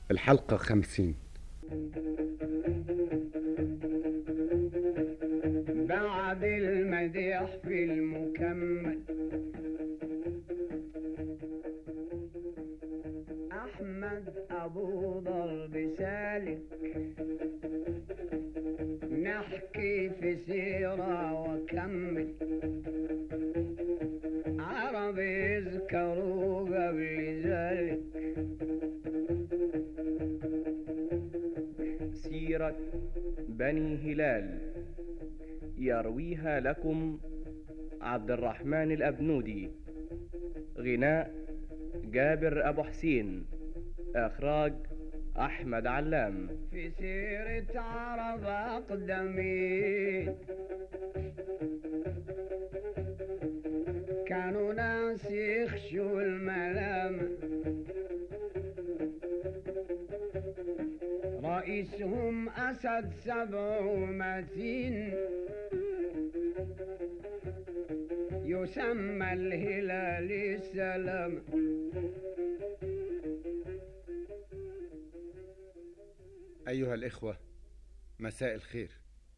الحلقة خمسين بعد المديح في المكمل أحمد أبو ضرب سالك نحكي في سيرة وكمل عرب يذكروا قبل ذلك سيرة بني هلال يرويها لكم عبد الرحمن الأبنودي غناء جابر أبو حسين إخراج أحمد علام في سيرة عرب أقدمين كانوا ناس يخشوا الملامة رئيسهم أسد سبع ومتين يسمى الهلال السلام أيها الإخوة مساء الخير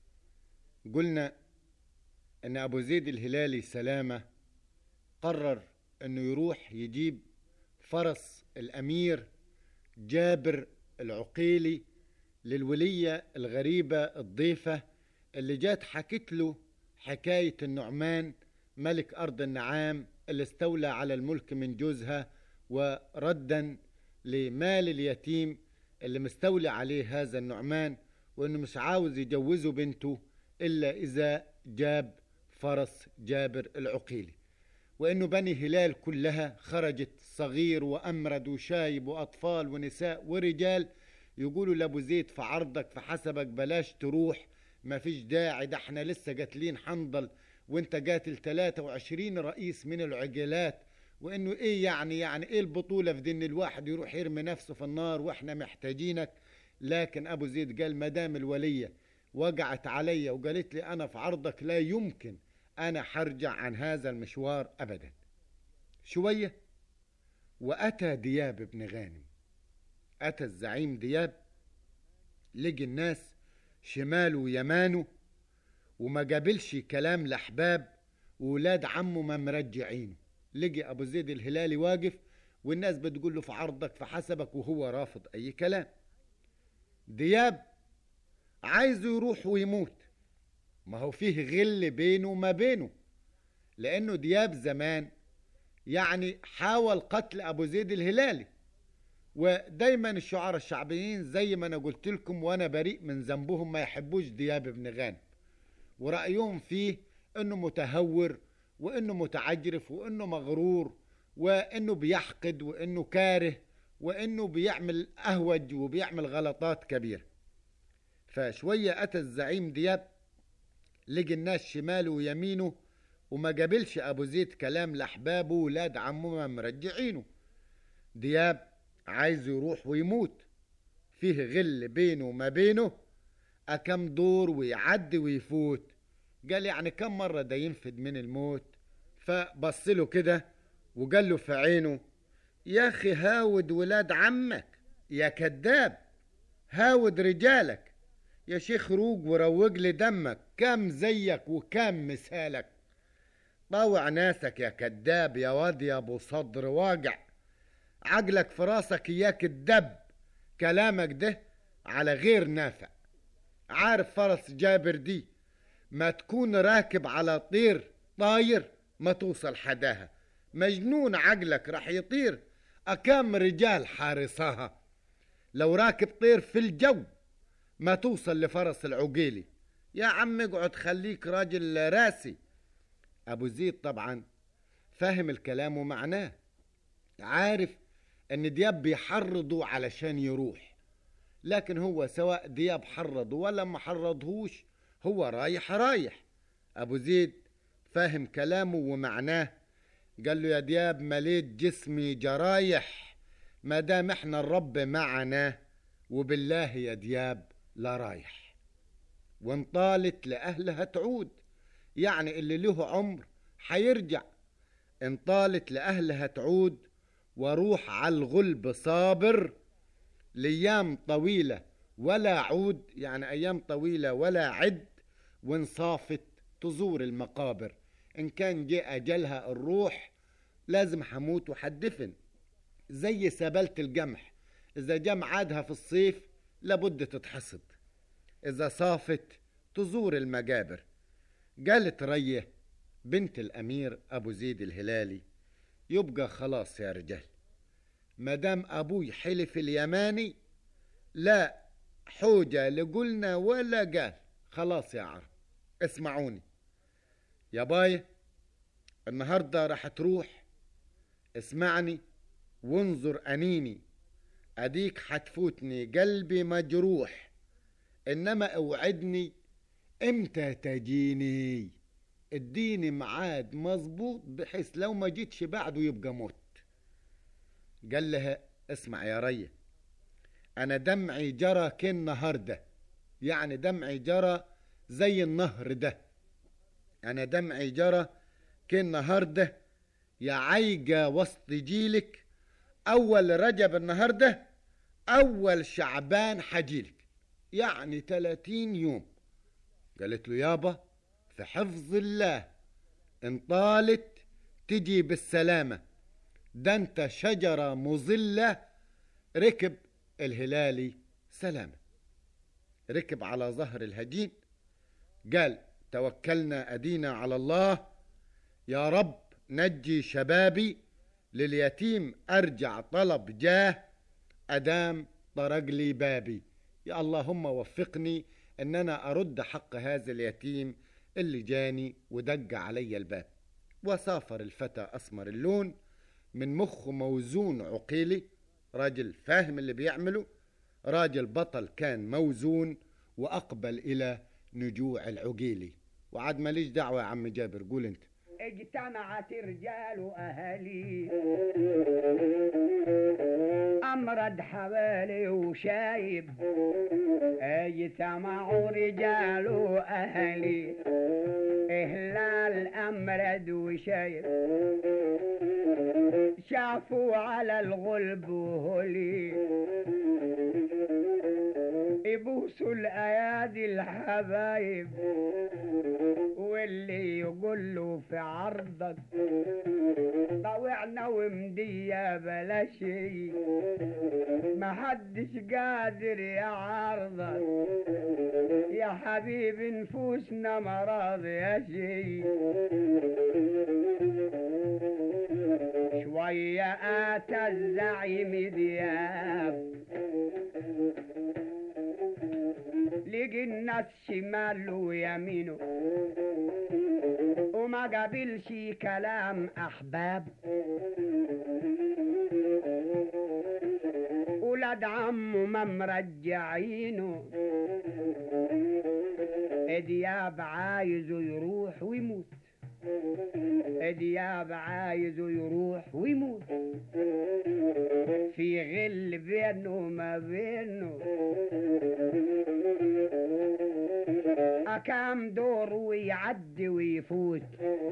قلنا أن أبو زيد الهلالي سلامة قرر أنه يروح يجيب فرس الأمير جابر العقيلي للولية الغريبة الضيفة اللي جات حكت له حكاية النعمان ملك أرض النعام اللي استولى على الملك من جوزها وردا لمال اليتيم اللي مستولي عليه هذا النعمان وانه مش عاوز يجوزه بنته الا اذا جاب فرس جابر العقيلي وانه بني هلال كلها خرجت صغير وامرد وشايب واطفال ونساء ورجال يقولوا لابو زيد في عرضك في حسبك بلاش تروح ما فيش داعي ده احنا لسه قاتلين حنظل وانت قاتل 23 رئيس من العجلات وانه ايه يعني يعني ايه البطولة في دين الواحد يروح يرمي نفسه في النار واحنا محتاجينك لكن ابو زيد قال مدام الولية وقعت علي وقالت لي انا في عرضك لا يمكن انا حرجع عن هذا المشوار ابدا شوية واتى دياب بن غانم اتى الزعيم دياب لقي الناس شماله ويمانه وما قابلش كلام الاحباب وولاد عمه ما مرجعينه لقي ابو زيد الهلالي واقف والناس بتقول له في عرضك في حسبك وهو رافض اي كلام دياب عايزه يروح ويموت ما هو فيه غل بينه وما بينه لانه دياب زمان يعني حاول قتل ابو زيد الهلالي ودايما الشعراء الشعبيين زي ما انا قلت لكم وانا بريء من ذنبهم ما يحبوش دياب بن غانم ورأيهم فيه انه متهور وانه متعجرف وانه مغرور وانه بيحقد وانه كاره وانه بيعمل اهوج وبيعمل غلطات كبيره فشويه اتى الزعيم دياب لقي الناس شماله ويمينه وما قابلش ابو زيد كلام لاحبابه ولاد عمه ما مرجعينه دياب عايز يروح ويموت فيه غل بينه وما بينه أكم دور ويعدي ويفوت قال يعني كم مرة ده ينفد من الموت فبص له كده وقال له في عينه يا أخي هاود ولاد عمك يا كذاب هاود رجالك يا شيخ روج وروج لي دمك كم زيك وكم مثالك طوع ناسك يا كذاب يا واد يا ابو صدر واجع عقلك في راسك اياك الدب كلامك ده على غير نافع عارف فرس جابر دي ما تكون راكب على طير طاير ما توصل حداها مجنون عقلك راح يطير أكام رجال حارسها لو راكب طير في الجو ما توصل لفرس العقيلي يا عم اقعد خليك راجل راسي أبو زيد طبعا فاهم الكلام ومعناه عارف ان دياب بيحرضه علشان يروح لكن هو سواء دياب حرضه ولا ما حرضهوش هو رايح رايح ابو زيد فاهم كلامه ومعناه قال له يا دياب مليت جسمي جرايح ما دام احنا الرب معنا وبالله يا دياب لا رايح وان طالت لأهلها تعود يعني اللي له عمر حيرجع ان طالت لأهلها تعود واروح على الغلب صابر لأيام طويلة ولا عود يعني أيام طويلة ولا عد وانصافت تزور المقابر إن كان جاء أجلها الروح لازم حموت وحدفن زي سبلة الجمح إذا جا ميعادها في الصيف لابد تتحصد إذا صافت تزور المجابر قالت ريه بنت الأمير أبو زيد الهلالي يبقى خلاص يا رجال مدام أبوي حلف اليماني لا حوجة لقلنا ولا قال خلاص يا عرب اسمعوني يا باي النهاردة راح تروح اسمعني وانظر أنيني أديك حتفوتني قلبي مجروح إنما اوعدني امتى تجيني اديني ميعاد مظبوط بحيث لو ما جيتش بعده يبقى موت قال لها اسمع يا ريه انا دمعي جرى كالنهارده يعني دمعي جرى زي النهر ده انا دمعي جرى كالنهارده يا عيجة وسط جيلك اول رجب النهارده اول شعبان حجيلك يعني تلاتين يوم قالت له يابا في حفظ الله ان طالت تجي بالسلامة ده انت شجرة مظلة ركب الهلالي سلامة ركب على ظهر الهجين قال توكلنا أدينا على الله يا رب نجي شبابي لليتيم أرجع طلب جاه أدام طرق لي بابي يا اللهم وفقني ان انا ارد حق هذا اليتيم اللي جاني ودق علي الباب وسافر الفتى اسمر اللون من مخه موزون عقيلي راجل فاهم اللي بيعمله راجل بطل كان موزون واقبل الى نجوع العقيلي وعاد ماليش دعوه يا عم جابر قول انت اجتمعت رجال أهلي أمرد حوالي وشايب اجتمعوا رجال أهلي إهلال أمرد وشايب شافوا على الغلب وهلي يبوسوا الأيادي الحبايب واللي يقول له في عرضك طوعنا ومدية بلا شي ما حدش قادر يعارضك يا حبيب نفوسنا مرض يا شي شوية آتى الزعيم دياب لقي الناس شماله ويمينه وما قابلش كلام احباب ولاد عمه ما مرجعينه دياب عايزه يروح ويموت دياب عايزه يروح ويموت في غل بينه وما بينه أكام دور ويعدي ويفوت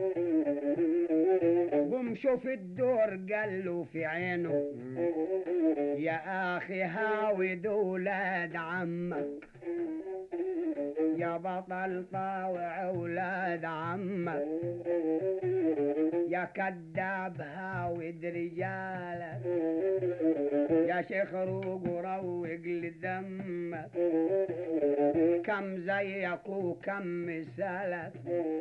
قم شوف الدور قاله في عينه يا أخي هاوي دولاد عمك يا بطل طاوع أولاد عمك يا كذاب هاود رجالك يا شيخ روق وروق لدمك كم زيك وكم مثالك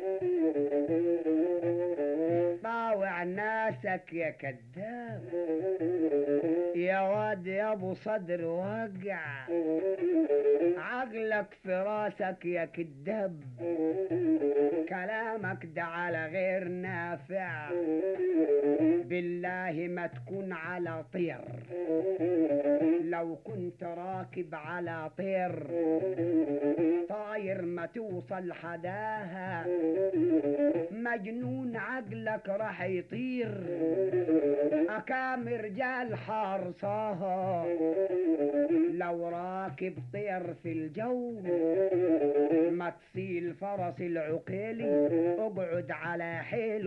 طاوع ناسك يا كذاب يا واد يا ابو صدر وقع عقلك في راسك يا كذاب كلامك ده على غير نافع بالله ما تكون على طير لو كنت راكب على طير طاير ما توصل حداها مجنون عقلك راح يطير أكام رجال حارصاها لو راكب طير في الجو ما تسيل فرس العقيلي اقعد على حيل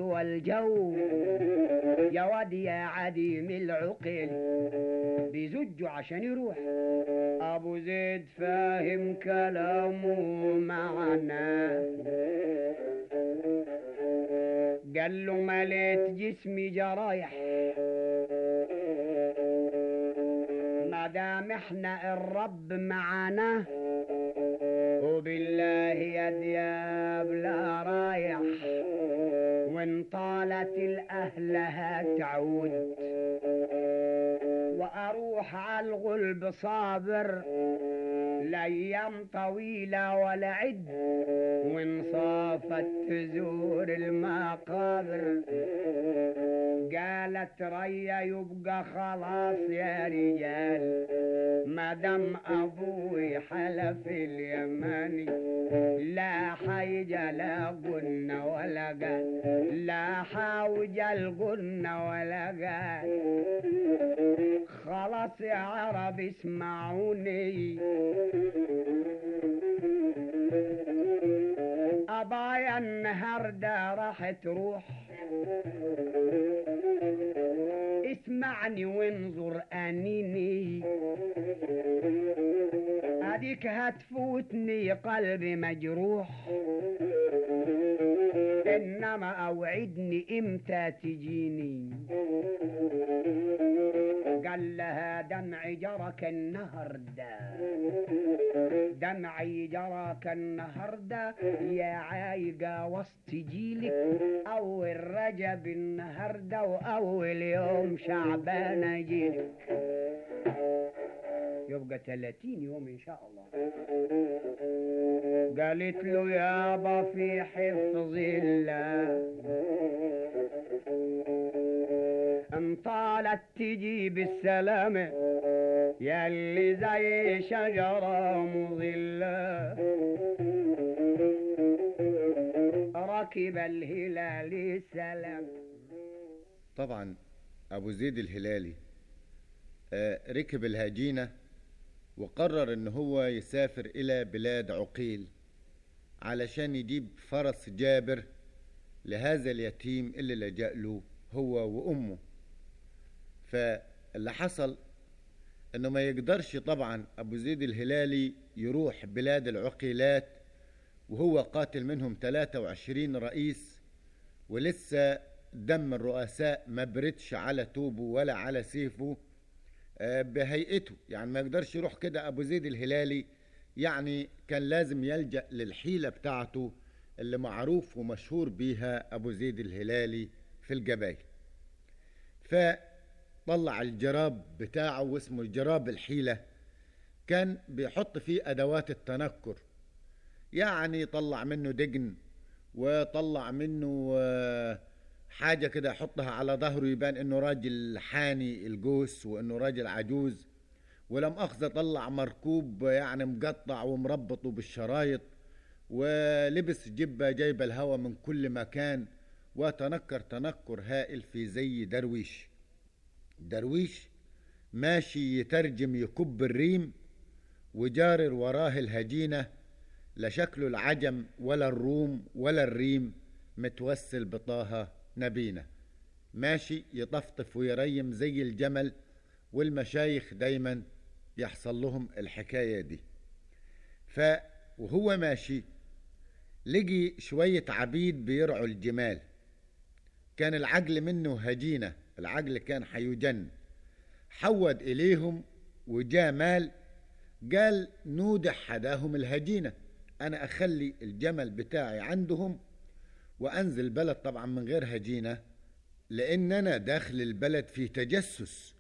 والجو يا واد يا عديم العقل بيزجوا عشان عشان يروح ابو زيد فاهم كلامه معنا قال له مليت جسمي جرايح ما دام احنا الرب معانا وبالله يا دياب لا رايح وان طالت الاهل هتعود واروح على الغلب صابر لايام طويله ولا عد وان صافت تزور المقابر قالت ريا يبقى خلاص يا رجال ما دام ابوي حلف اليماني لا حيجة لا قلنا ولا قال لا حاوج القلنا ولا قال خلاص يا عرب اسمعوني أبايا النهاردة راح تروح اسمعني وانظر أنيني أديك هتفوتني قلبي مجروح إنما أوعدني إمتى تجيني قال لها دمعي جرك النهردة دمعي جرك النهردة يا عايقة وسط جيلك أول رجب النهردة وأول يوم شعبان أجيلك يبقى 30 يوم إن شاء الله قالت له يابا في حفظ الله ان طالت تجي بالسلامة ياللي زي شجرة مظلة ركب الهلال سلام طبعا أبو زيد الهلالي آه، ركب الهجينة وقرر إن هو يسافر إلى بلاد عقيل علشان يجيب فرس جابر لهذا اليتيم اللي لجأ له هو وأمه فاللي حصل إنه ما يقدرش طبعا أبو زيد الهلالي يروح بلاد العقيلات وهو قاتل منهم 23 رئيس ولسه دم الرؤساء ما بردش على توبه ولا على سيفه آه، بهيئته يعني ما يقدرش يروح كده ابو زيد الهلالي يعني كان لازم يلجأ للحيلة بتاعته اللي معروف ومشهور بيها ابو زيد الهلالي في الجبايل فطلع الجراب بتاعه واسمه جراب الحيلة كان بيحط فيه ادوات التنكر يعني طلع منه دجن وطلع منه آه، حاجة كده يحطها على ظهره يبان انه راجل حاني الجوس وانه راجل عجوز ولم اخذ طلع مركوب يعني مقطع ومربطه بالشرايط ولبس جبة جايبة الهوا من كل مكان وتنكر تنكر هائل في زي درويش درويش ماشي يترجم يكب الريم وجارر وراه الهجينة لا شكله العجم ولا الروم ولا الريم متوسل بطاها نبينا ماشي يطفطف ويريم زي الجمل والمشايخ دايما يحصل لهم الحكاية دي ف وهو ماشي لقي شوية عبيد بيرعوا الجمال كان العجل منه هجينة العجل كان حيجن حود إليهم وجاء مال قال نودح حداهم الهجينة أنا أخلي الجمل بتاعي عندهم وأنزل بلد طبعا من غير هجينة لأن أنا داخل البلد في تجسس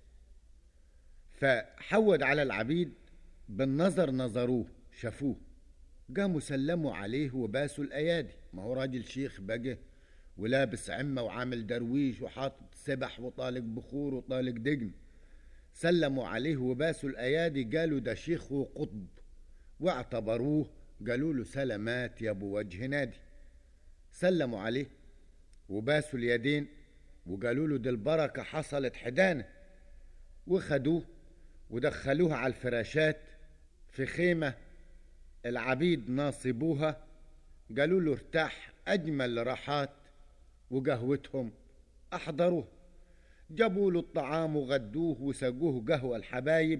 فحود على العبيد بالنظر نظروه شافوه قاموا سلموا عليه وباسوا الأيادي ما هو راجل شيخ بقى ولابس عمة وعامل درويش وحاطط سبح وطالق بخور وطالق دقن سلموا عليه وباسوا الأيادي قالوا ده شيخ وقطب واعتبروه قالوا له سلامات يا ابو وجه نادي سلموا عليه وباسوا اليدين وقالوا له دي البركة حصلت حدانة وخدوه ودخلوه على الفراشات في خيمة العبيد ناصبوها قالوا له ارتاح أجمل راحات وقهوتهم أحضروه جابوا له الطعام وغدوه وسقوه قهوة الحبايب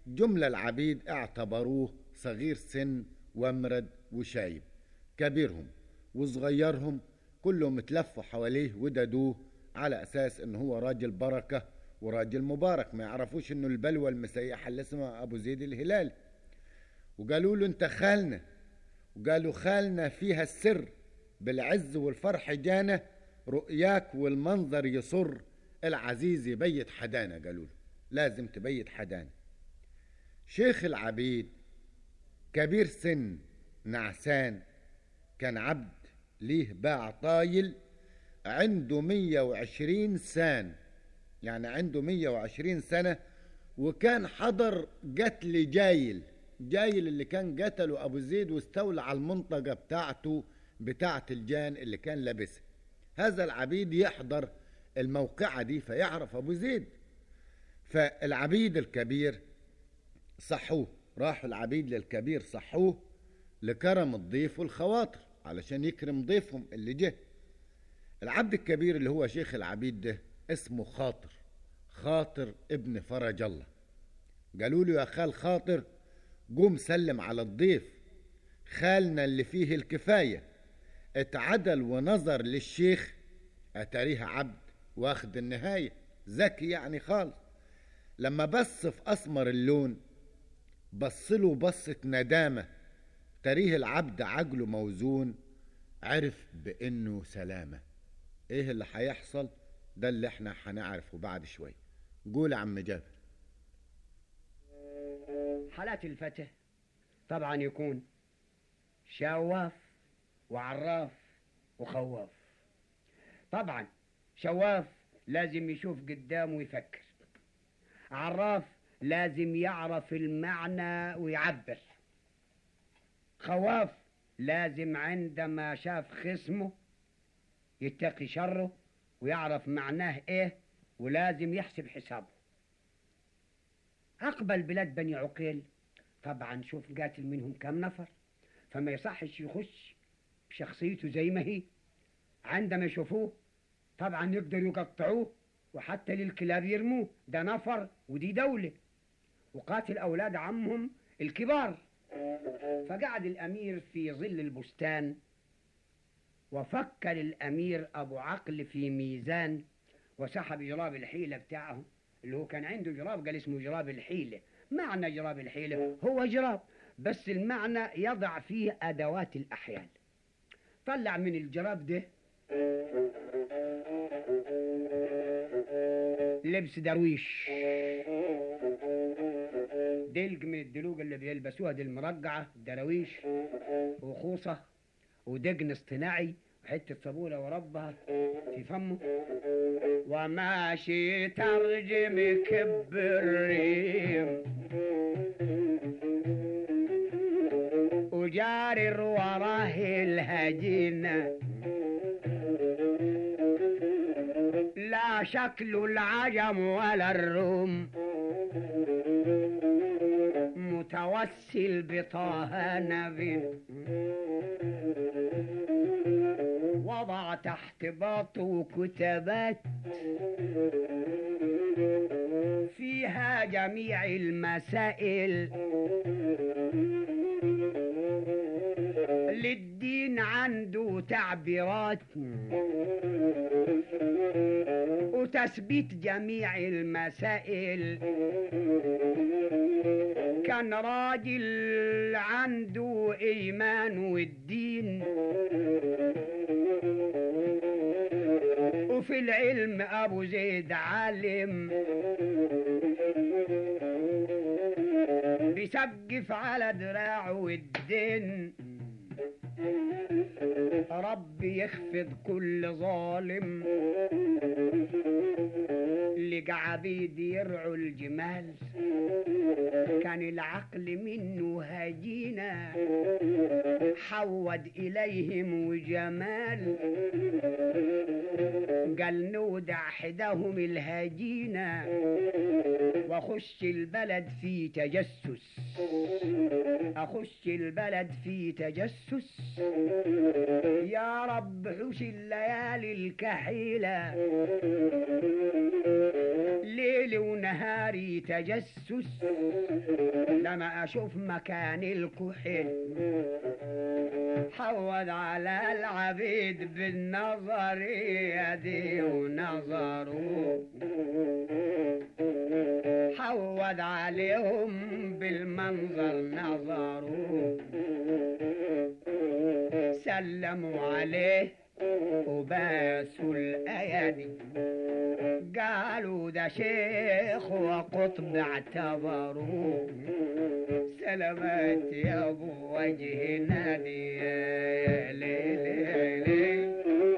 جملة العبيد اعتبروه صغير سن ومرد وشايب كبيرهم وصغيرهم كلهم اتلفوا حواليه وددوه على اساس ان هو راجل بركة وراجل مبارك ما يعرفوش انه البلوى المسيحة اللي اسمها ابو زيد الهلالي وقالوا له انت خالنا وقالوا خالنا فيها السر بالعز والفرح جانا رؤياك والمنظر يصر العزيز يبيت حدانا قالوا له لازم تبيت حدانا شيخ العبيد كبير سن نعسان كان عبد ليه باع طايل عنده مية وعشرين سان يعني عنده مية وعشرين سنة وكان حضر قتل جايل جايل اللي كان قتله أبو زيد واستولى على المنطقة بتاعته بتاعة الجان اللي كان لابسها هذا العبيد يحضر الموقعة دي فيعرف أبو زيد فالعبيد الكبير صحوه راحوا العبيد للكبير صحوه لكرم الضيف والخواطر علشان يكرم ضيفهم اللي جه العبد الكبير اللي هو شيخ العبيد ده اسمه خاطر خاطر ابن فرج الله قالوا له يا خال خاطر قوم سلم على الضيف خالنا اللي فيه الكفاية اتعدل ونظر للشيخ اتاريها عبد واخد النهاية ذكي يعني خالص لما بص في اسمر اللون بصله بصة ندامة تريه العبد عجله موزون عرف بانه سلامة ايه اللي هيحصل ده اللي احنا هنعرفه بعد شوية قول يا عم جابر حالات الفتى طبعا يكون شواف وعراف وخواف طبعا شواف لازم يشوف قدامه ويفكر عراف لازم يعرف المعنى ويعبر خواف لازم عندما شاف خصمه يتقي شره ويعرف معناه ايه ولازم يحسب حسابه أقبل بلاد بني عقيل طبعا شوف قاتل منهم كم نفر فما يصحش يخش بشخصيته زي ما هي عندما يشوفوه طبعا يقدروا يقطعوه وحتى للكلاب يرموه ده نفر ودي دولة وقاتل أولاد عمهم الكبار فقعد الأمير في ظل البستان وفكر الأمير أبو عقل في ميزان وسحب جراب الحيلة بتاعه اللي هو كان عنده جراب قال اسمه جراب الحيلة معنى جراب الحيلة هو جراب بس المعنى يضع فيه أدوات الأحيال طلع من الجراب ده لبس درويش دلق من الدلوق اللي بيلبسوها دي المرقعة درويش وخوصة ودقن اصطناعي وحتة صابونة وربها في فمه وماشي ترجم كبريم وجارر وراه الهجينة لا شكل العجم ولا الروم متوسل بطه نبي وضع تحت باطه كتابات فيها جميع المسائل للدين عنده تعبيرات وتثبيت جميع المسائل كان راجل عنده ايمان والدين وفي العلم ابو زيد عالم بيسقف على دراعه الدين ربي يخفض كل ظالم لقى عبيد يرعوا الجمال كان العقل منه هجينا حود إليهم وجمال قال نودع حداهم الهجينا واخش البلد في تجسس اخش البلد في تجسس يا رب حوش الليالي الكحيلة ليلي ونهاري تجسس لما اشوف مكان الكحل حوض على العبيد بالنظر يدي ونظره حوض عليهم بالمنظر نظروا سلموا عليه وباسوا الايادي قالوا ده شيخ وقطب اعتبروه سلامات يا ابو وجه نادي يا ليل يا ليل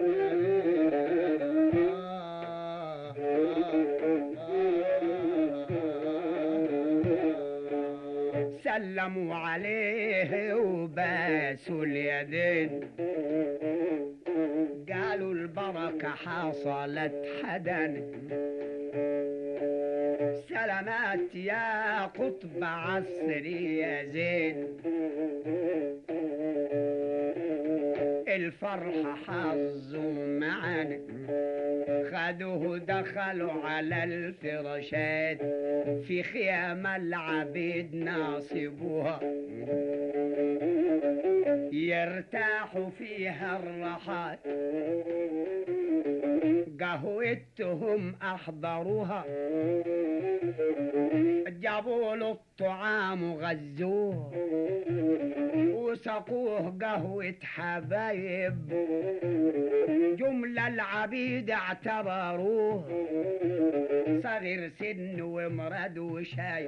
سلموا عليه وباسوا اليدين قالوا البركة حصلت حدن سلامات يا قطب عصري يا زين الفرحة حظوا معنا خدوه دخلوا على الفراشات في خيام العبيد ناصبوها يرتاحوا فيها الراحات قهوتهم أحضروها جابوا له الطعام وغزوه وسقوه قهوة حبايب جملة العبيد اعتبروه صغير سن ومرد وشاي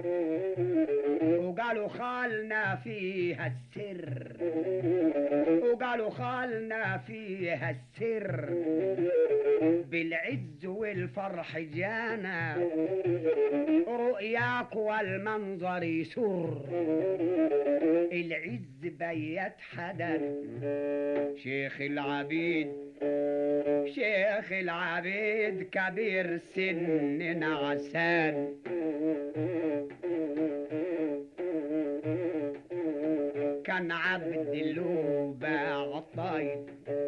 وقالوا خالنا فيها السر وقالوا خالنا فيها السر بالعز والفرح جانا رؤياك والمنظر يسر العز بيت حدث شيخ العبيد شيخ العبيد كبير سن عسان كان عبد له باع طيب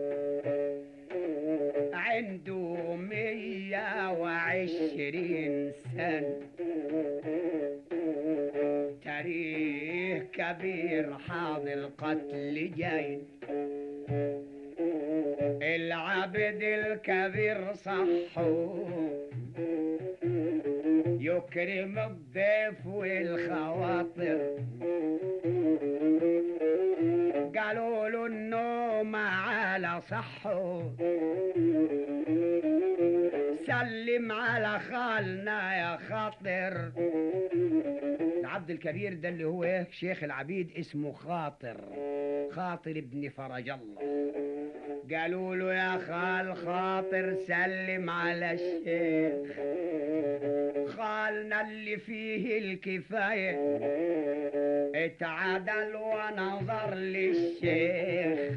عنده مية وعشرين سنة تاريخ كبير حاضر قتل جاي العبد الكبير صحو يكرم الضيف والخواطر قالوا له النوم على صحو سلم على خالنا يا خاطر العبد الكبير ده اللي هو إيه؟ شيخ العبيد اسمه خاطر خاطر ابن فرج الله قالوا له يا خال خاطر سلم على الشيخ خالنا اللي فيه الكفاية اتعدل ونظر للشيخ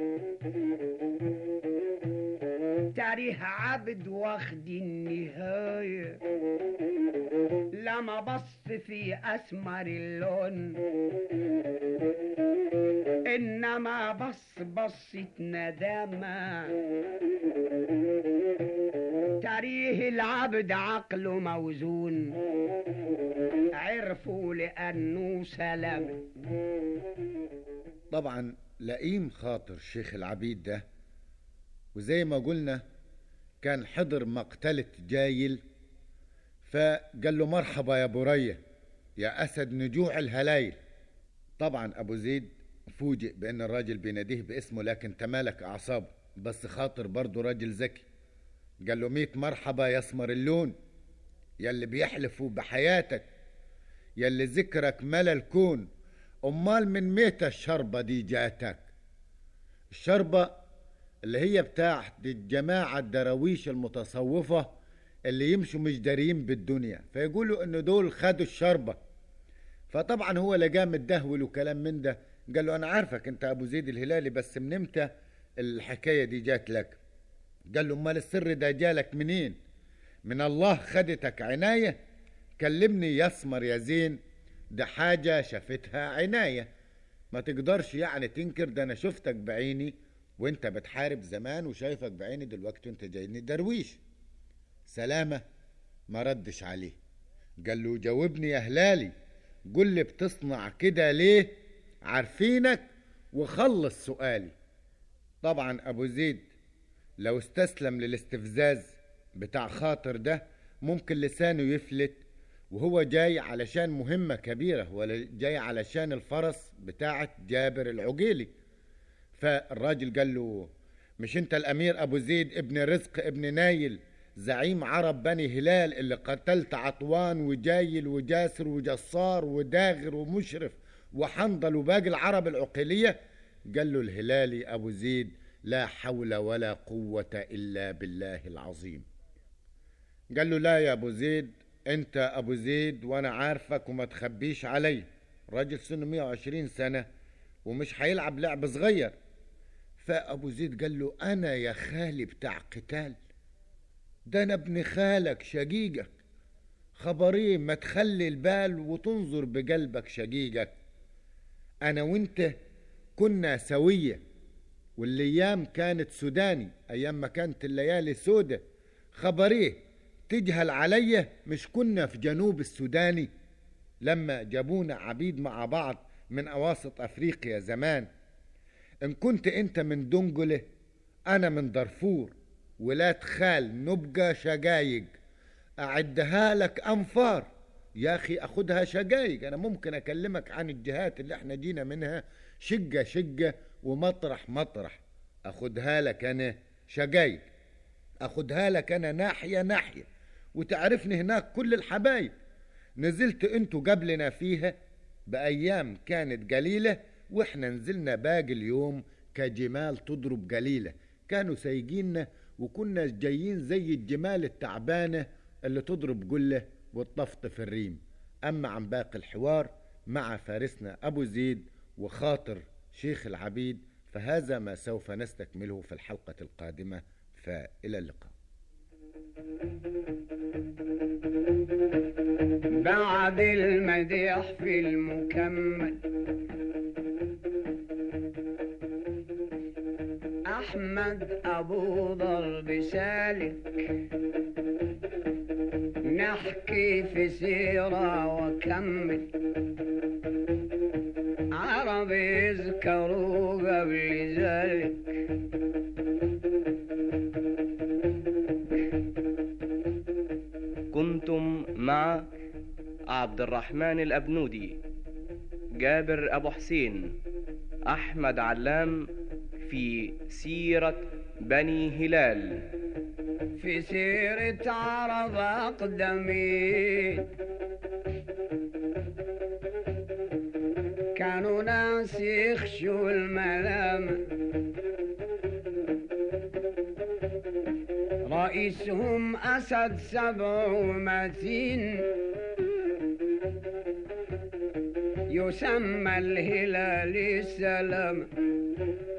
تاريخ عبد واخد النهاية لما بص في أسمر اللون إنما بص بصة ندامة تاريخ العبد عقله موزون عرفوا لأنه سلام طبعا لئيم خاطر شيخ العبيد ده وزي ما قلنا كان حضر مقتلة جايل فقال له مرحبا يا برية يا أسد نجوع الهلايل طبعا أبو زيد فوجئ بأن الراجل بيناديه باسمه لكن تمالك أعصابه بس خاطر برضه راجل ذكي قال له ميت مرحبا يا اسمر اللون يلي بيحلفوا بحياتك يلي ذكرك ملا الكون أمال من ميتة الشربة دي جاتك الشربة اللي هي بتاعت الجماعة الدراويش المتصوفة اللي يمشوا مش دارين بالدنيا فيقولوا انه دول خدوا الشربة فطبعا هو لقاه متدهول وكلام من ده قال له انا عارفك انت ابو زيد الهلالي بس من امتى الحكاية دي جات لك قال له امال السر ده جالك منين من الله خدتك عناية كلمني يسمر يا زين ده حاجة شافتها عناية ما تقدرش يعني تنكر ده انا شفتك بعيني وانت بتحارب زمان وشايفك بعيني دلوقتي وانت جايني درويش سلامة ما ردش عليه قال له جاوبني يا هلالي قل لي بتصنع كده ليه عارفينك وخلص سؤالي طبعا ابو زيد لو استسلم للاستفزاز بتاع خاطر ده ممكن لسانه يفلت وهو جاي علشان مهمة كبيرة ولا جاي علشان الفرس بتاعت جابر العقيلي فالراجل قال له مش انت الامير ابو زيد ابن رزق ابن نايل زعيم عرب بني هلال اللي قتلت عطوان وجايل وجاسر وجصار وداغر ومشرف وحنظل وباقي العرب العقيلية قال له الهلالي ابو زيد لا حول ولا قوة الا بالله العظيم قال له لا يا ابو زيد انت ابو زيد وانا عارفك وما تخبيش علي راجل سنه 120 سنة ومش هيلعب لعب صغير فابو زيد قال له انا يا خالي بتاع قتال ده انا ابن خالك شقيقك خبرين ما تخلي البال وتنظر بقلبك شقيقك انا وانت كنا سوية والايام كانت سوداني ايام ما كانت الليالي سودة خبريه تجهل عليا مش كنا في جنوب السوداني لما جابونا عبيد مع بعض من اواسط افريقيا زمان ان كنت انت من دنجله انا من دارفور ولاد خال نبقى شقايق اعدها لك انفار يا اخي اخدها شقايق انا ممكن اكلمك عن الجهات اللي احنا جينا منها شقة شقة ومطرح مطرح اخدها لك انا شقايق اخدها لك انا ناحية ناحية وتعرفني هناك كل الحبايب نزلت انتوا قبلنا فيها بايام كانت قليلة واحنا نزلنا باقي اليوم كجمال تضرب قليلة كانوا سايقيننا وكنا جايين زي الجمال التعبانة اللي تضرب قلة وتطفطف الريم أما عن باقي الحوار مع فارسنا أبو زيد وخاطر شيخ العبيد فهذا ما سوف نستكمله في الحلقة القادمة فإلى اللقاء بعد المديح في المكمل أحمد أبو ضرب سالك نحكي في سيرة وكمل عرب يذكروا قبل ذلك كنتم مع عبد الرحمن الأبنودي جابر أبو حسين أحمد علام في سيرة بني هلال في سيرة عرب أقدمين كانوا ناس يخشوا الملام رئيسهم أسد سبع ومتين يسمى الهلال السلام